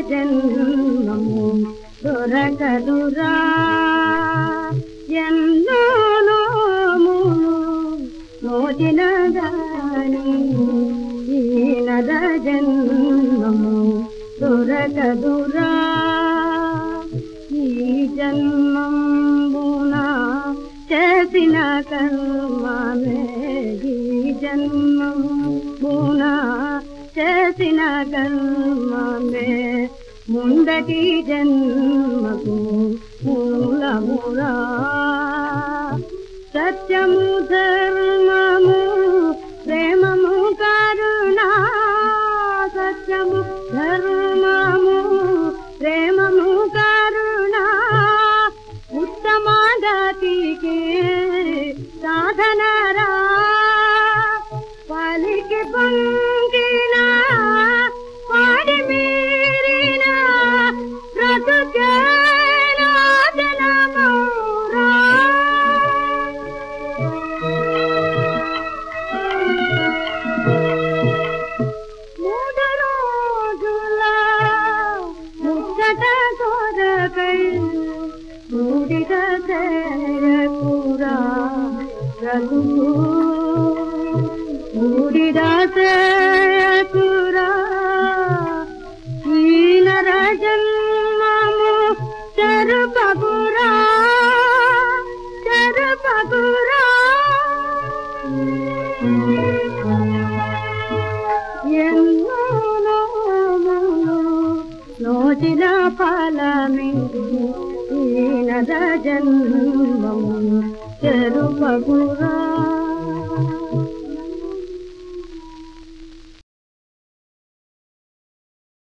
జన్మము దొరకదురా ఎన్నో నోములు మోచిన గాని ఈ నద జన్మము దొరకదురా ఈ జన్మమున చేసిన కర్మమే ఈ జన్మమున చేసిన కర్మమే ముందటి జన్మకు మూలమురా సత్యము ధర్మము ప్రేమము కరుణ సత్యము ధర్మము ప్రేమము కరుణ ఉత్తమాగతికి సాధనరా పలికి పొంగిన పాడి మీరిన బ్రతుకేనా జనమౌరా. మూడు రోజుల ముచ్చట కొరకై మూడిట చేరకురా రఘువు మూడిట చేరకురా ఈన జన్మము చెరుపగురా చెరుపగురా ఎన్నో నోములు నోచిన ఫలమే ఈనద జన్మము చెరుపగురా